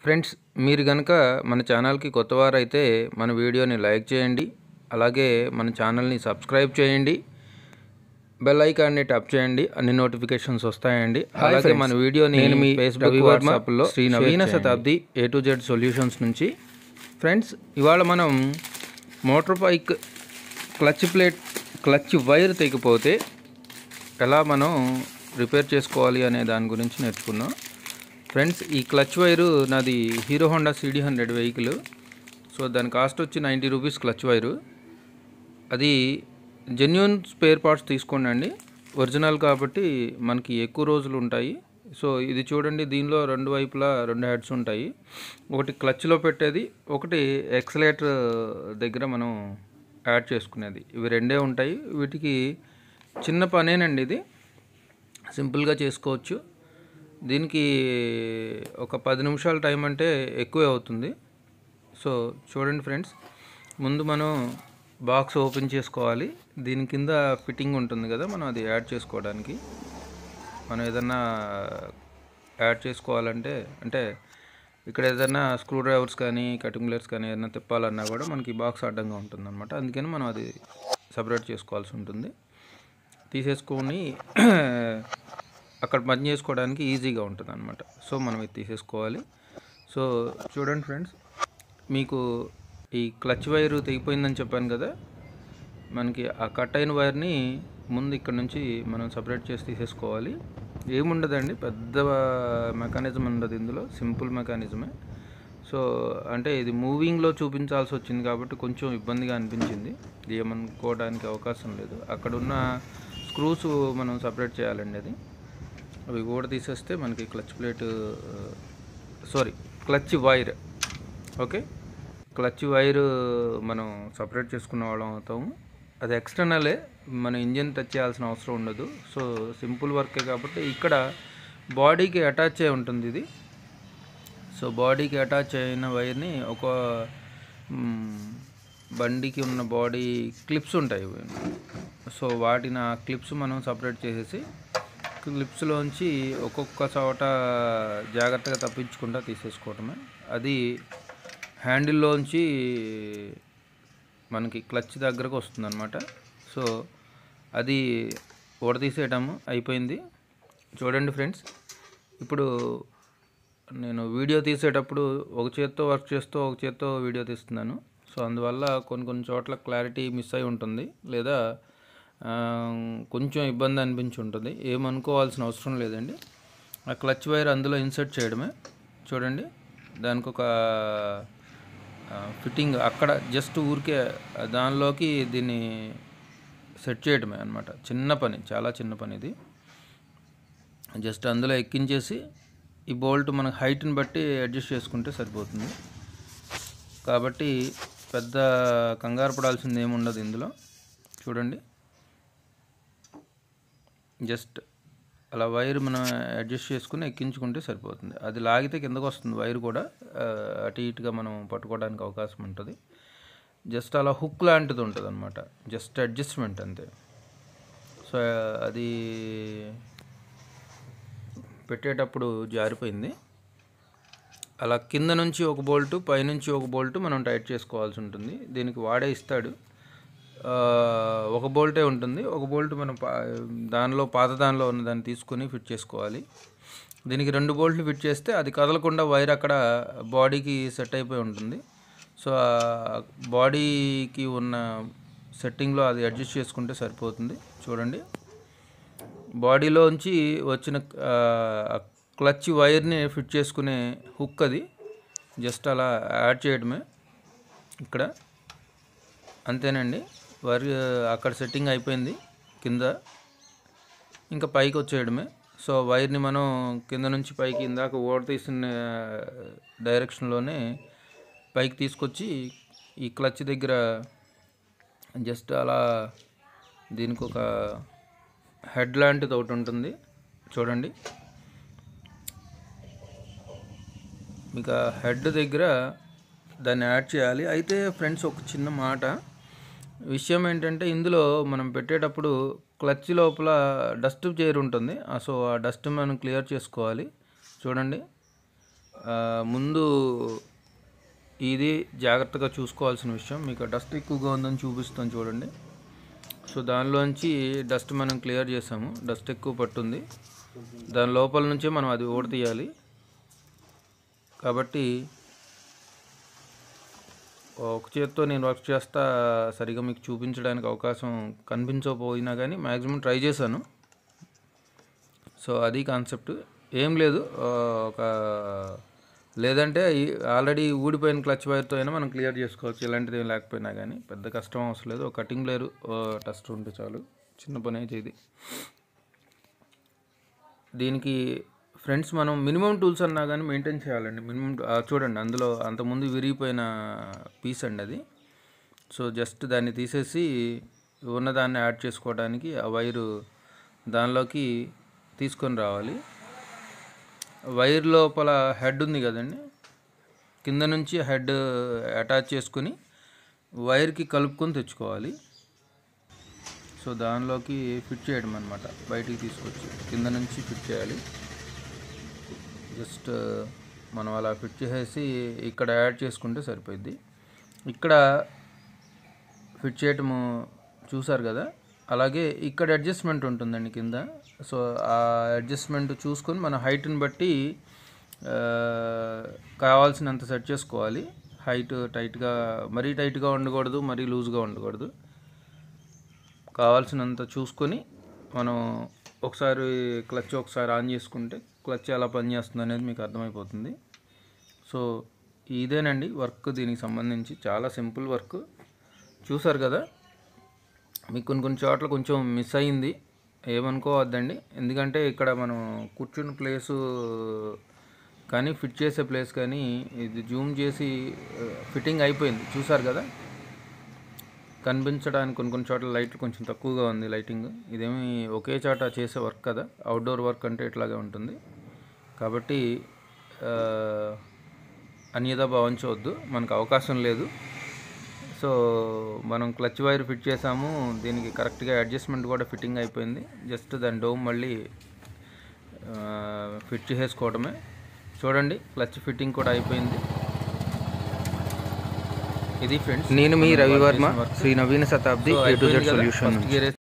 Friends మీరు కనుక మన ఛానల్కి కొత్తవారైతే మన వీడియోని లైక్ చేయండి అలాగే మన ఛానల్ని సబ్స్క్రైబ్ చేయండి బెల్ ఐకాన్ని ట్యాప్ చేయండి అన్ని నోటిఫికేషన్స్ వస్తాయండి అలాగే మన వీడియోని నేను మీ ఫేస్బుక్ వాట్సాప్లో Sri Naveena Satabdi A to Z solutions నుంచి ఫ్రెండ్స్ ఇవాళ మనం motor bike clutch plate clutch wire తెగిపోతే ఎలా మనం రిపేర్ చేసుకోవాలి అనే దాని గురించి నేర్చుకుందాం ఫ్రెండ్స్ ఈ క్లచ్ వైరు నాది Hero Honda CD hundred vehicle so దాని కాస్ట్ వచ్చి నైంటీ రూపీస్ క్లచ్ వైరు అది జెన్యున్ స్పేర్ పార్ట్స్ తీసుకోండి అండి ఒరిజినల్ కాబట్టి మనకి ఎక్కువ రోజులు ఉంటాయి సో ఇది చూడండి దీనిలో రెండు వైపులా రెండు హెడ్స్ ఉంటాయి ఒకటి క్లచ్లో పెట్టేది ఒకటి ఎక్సలేటర్ దగ్గర మనం యాడ్ చేసుకునేది ఇవి రెండే ఉంటాయి వీటికి చిన్న పనేనండి ఇది సింపుల్గా చేసుకోవచ్చు దీనికి ఒక పది నిమిషాల టైం అంటే ఎక్కువే అవుతుంది సో చూడండి ఫ్రెండ్స్ ముందు మనం బాక్స్ ఓపెన్ చేసుకోవాలి దీని కింద ఫిట్టింగ్ ఉంటుంది కదా మనం అది యాడ్ చేసుకోవడానికి మనం ఏదన్నా యాడ్ చేసుకోవాలంటే అంటే ఇక్కడ ఏదైనా స్క్రూ డ్రైవర్స్ కానీ కటింగ్ ప్లేట్స్ కానీ ఏదైనా తిప్పాలన్నా కూడా మనకి బాక్స్ అడ్డంగా ఉంటుంది అనమాట అందుకని మనం అది సపరేట్ చేసుకోవాల్సి ఉంటుంది తీసేసుకొని అక్కడ పని చేసుకోవడానికి ఈజీగా ఉంటుంది అనమాట సో మనం ఇది తీసేసుకోవాలి సో చూడండి ఫ్రెండ్స్ మీకు ఈ క్లచ్ వైర్ తెగిపోయిందని చెప్పాను కదా మనకి ఆ కట్ అయిన వైర్ని ముందు ఇక్కడ నుంచి మనం సపరేట్ చేసి తీసేసుకోవాలి ఏముండదండి పెద్ద మెకానిజం ఉండదు ఇందులో సింపుల్ మెకానిజమే సో అంటే ఇది మూవింగ్లో చూపించాల్సి వచ్చింది కాబట్టి కొంచెం ఇబ్బందిగా అనిపించింది ఏమనుకోవడానికి అవకాశం లేదు అక్కడ ఉన్న స్క్రూస్ మనం సపరేట్ చేయాలండి అది అవి కూడా తీసేస్తే మనకి clutch plate sorry clutch wire okay clutch wire మనం సపరేట్ చేసుకున్న వాళ్ళం అవుతాము అది ఎక్స్టర్నలే మన ఇంజిన్ టచ్ చేయాల్సిన అవసరం ఉండదు సో సింపుల్ వర్కే కాబట్టి ఇక్కడ బాడీకి అటాచ్ అయి ఉంటుంది ఇది సో బాడీకి అటాచ్ అయిన వైర్ని ఒక మ్, బండికి ఉన్న బాడీ క్లిప్స్ ఉంటాయి ఇవి. సో వాటిని ఆ క్లిప్స్ మనం సపరేట్ చేసేసి క్లిప్స్లోంచి ఒక్కొక్క చోట జాగ్రత్తగా తప్పించుకుంటా తీసేసుకోవటమే అది హ్యాండిల్లోంచి మనకి క్లచ్ దగ్గరకు వస్తుందన్నమాట సో అది తీసేయటము అయిపోయింది చూడండి ఫ్రెండ్స్ ఇప్పుడు నేను వీడియో తీసేటప్పుడు ఒక చేత్తో వర్క్ చేస్తూ ఒక చేత్తో వీడియో తీస్తున్నాను సో అందువల్ల కొన్ని కొన్ని చోట్ల క్లారిటీ మిస్ అయి ఉంటుంది లేదా ఆ, కొంచెం ఇబ్బంది అనిపించి ఉంటుంది ఏమనుకోవాల్సిన అవసరం లేదండి ఆ క్లచ్ వైర్ అందులో ఇన్సర్ట్ చేయడమే చూడండి దానికి ఒక ఫిట్టింగ్ అక్కడ జస్ట్ ఊరికే దానిలోకి దీన్ని సెట్ చేయడమే అనమాట చిన్న పని చాలా చిన్న పని ఇది జస్ట్ అందులో ఎక్కించేసి ఈ బోల్ట్ మన హైట్ని బట్టి అడ్జస్ట్ చేసుకుంటే సరిపోతుంది కాబట్టి పెద్ద కంగారు పడాల్సింది ఏమి ఉండదు ఇందులో చూడండి జస్ట్ అలా వైర్ మనం అడ్జస్ట్ చేసుకుని ఎక్కించుకుంటే సరిపోతుంది అది లాగితే కిందకు వస్తుంది వైర్ కూడా ఆ, అటు ఇటుగా మనం పట్టుకోవడానికి అవకాశం ఉంటుంది జస్ట్ అలా హుక్ లాంటిది ఉంటుంది అనమాట జస్ట్ అడ్జస్ట్మెంట్ అంతే సో అది పెట్టేటప్పుడు జారిపోయింది అలా కింద నుంచి ఒక బోల్టు పైనుంచి ఒక బోల్టు మనం టైట్ చేసుకోవాల్సి ఉంటుంది దీనికి వాడే ఇస్తాడు ఆ, ఒక బోల్టే ఉంటుంది ఒక బోల్ట్ మనం పా- దానిలో పాత దానిలో ఉన్న దాన్ని తీసుకొని ఫిట్ చేసుకోవాలి దీనికి రెండు బోల్ట్లు ఫిట్ చేస్తే అది కదలకుండా వైర్ అక్కడ బాడీకి సెట్ అయిపోయి ఉంటుంది సో ఆ బాడీకి ఉన్న సెట్టింగ్లో అది అడ్జస్ట్ చేసుకుంటే సరిపోతుంది చూడండి బాడీలోంచి వచ్చిన ఆ, క్లచ్ వైర్ని ఫిట్ చేసుకునే హుక్ అది జస్ట్ అలా యాడ్ చేయడమే ఇక్కడ అంతేనండి వరి అక్కడ సెట్టింగ్ అయిపోయింది కింద ఇంకా పైకి వచ్చేయడమే సో వైర్ని మనం కింద నుంచి పైకి ఇందాక ఓడ తీసిన డైరెక్షన్లోనే పైకి తీసుకొచ్చి ఈ క్లచ్ దగ్గర జస్ట్ అలా దీనికి ఒక హెడ్ లాంటిది ఒకటి ఉంటుంది చూడండి మీకు ఆ హెడ్ దగ్గర దాన్ని యాడ్ చేయాలి అయితే ఫ్రెండ్స్ ఒక చిన్న మాట విషయం ఏంటంటే ఇందులో మనం పెట్టేటప్పుడు క్లచ్ లోపల డస్ట్ చేరి ఉంటుంది ఆ సో ఆ డస్ట్ మనం క్లియర్ చేసుకోవాలి చూడండి ఆ, ముందు ఇది జాగ్రత్తగా చూసుకోవాల్సిన విషయం మీకు డస్ట్ ఎక్కువగా ఉందని చూపిస్తాను చూడండి సో దానిలోంచి డస్ట్ మనం క్లియర్ చేసాము డస్ట్ ఎక్కువ పట్టుంది దాని లోపల నుంచే మనం అది ఊడ తీయాలి కాబట్టి ఒక చేత్తో నేను వర్క్ చేస్తా సరిగా మీకు చూపించడానికి అవకాశం కనిపించకపోయినా కానీ మ్యాక్సిమం ట్రై చేశాను సో అది కాన్సెప్ట్ ఏం లేదు ఆ, ఒక లేదంటే ఆల్రెడీ ఊడిపోయిన క్లచ్ వైర్తో అయినా మనం క్లియర్ చేసుకోవచ్చు ఇలాంటిది ఏం లేకపోయినా కానీ పెద్ద కష్టం అవసరం లేదు ఒక కటింగ్ లేరు టస్ట్ ఉంటే చాలు చిన్న పని అయితే ఇది దీనికి ఫ్రెండ్స్ మనం మినిమం టూల్స్ అన్నా కానీ మెయింటైన్ చేయాలండి మినిమం చూడండి అందులో అంతకుముందు విరిగిపోయిన పీస్ అండి అది సో జస్ట్ దాన్ని తీసేసి ఉన్నదాన్ని యాడ్ చేసుకోవడానికి ఆ వైరు దానిలోకి తీసుకొని రావాలి వైర్ లోపల హెడ్ ఉంది కదండి కింద నుంచి హెడ్ అటాచ్ చేసుకుని వైర్కి కలుపుకొని తెచ్చుకోవాలి సో దానిలోకి ఫిట్ చేయడం అనమాట బయటికి తీసుకొచ్చి కింద నుంచి ఫిట్ చేయాలి జస్ట్ మనం అలా ఫిట్ చేసేసి ఇక్కడ యాడ్ చేసుకుంటే సరిపోద్ది ఇక్కడ ఫిట్ చేయటము చూసారు కదా అలాగే ఇక్కడ అడ్జస్ట్మెంట్ ఉంటుందండి కింద సో ఆ అడ్జస్ట్మెంట్ చూసుకొని మన హైట్ని బట్టి ఆ, కావాల్సినంత సెట్ చేసుకోవాలి హైట్ టైట్గా మరీ టైట్గా ఉండకూడదు మరీ లూజ్గా ఉండకూడదు కావాల్సినంత చూసుకొని మనం ఒకసారి క్లచ్ ఒకసారి ఆన్ చేసుకుంటే క్లచ్ ఎలా పనిచేస్తుంది అనేది మీకు అర్థమైపోతుంది సో ఇదేనండి వర్క్ దీనికి సంబంధించి చాలా సింపుల్ వర్క్ చూసారు కదా మీకు కొన్ని కొన్ని చోట్ల కొంచెం మిస్ అయింది ఏమనుకోవద్దండి ఎందుకంటే ఇక్కడ మనం కూర్చున్న ప్లేసు కానీ ఫిట్ చేసే ప్లేస్ కానీ ఇది జూమ్ చేసి ఫిట్టింగ్ అయిపోయింది చూసారు కదా కనిపించడానికి కొన్ని కొన్ని చోట్ల లైట్ కొంచెం తక్కువగా ఉంది లైటింగ్ ఇదేమి ఒకే చోట చేసే వర్క్ కదా అవుట్డోర్ వర్క్ అంటే ఇట్లాగే ఉంటుంది కాబట్టి ఆ, అన్యదా భావించవద్దు మనకు అవకాశం లేదు సో మనం క్లచ్ వైర్ ఫిట్ చేసాము దీనికి కరెక్ట్గా అడ్జస్ట్మెంట్ కూడా ఫిట్టింగ్ అయిపోయింది జస్ట్ దాని డోమ్ మళ్ళీ ఆ, ఫిట్ చేసుకోవడమే చూడండి క్లచ్ ఫిట్టింగ్ కూడా అయిపోయింది ఇది ఫ్రెండ్స్ నేను మీ Ravivarma Sri Naveena Satabdi so A to అయిపోయింది జెడ్ కదా, సొల్యూషన్ ఫస్ట్ గేర్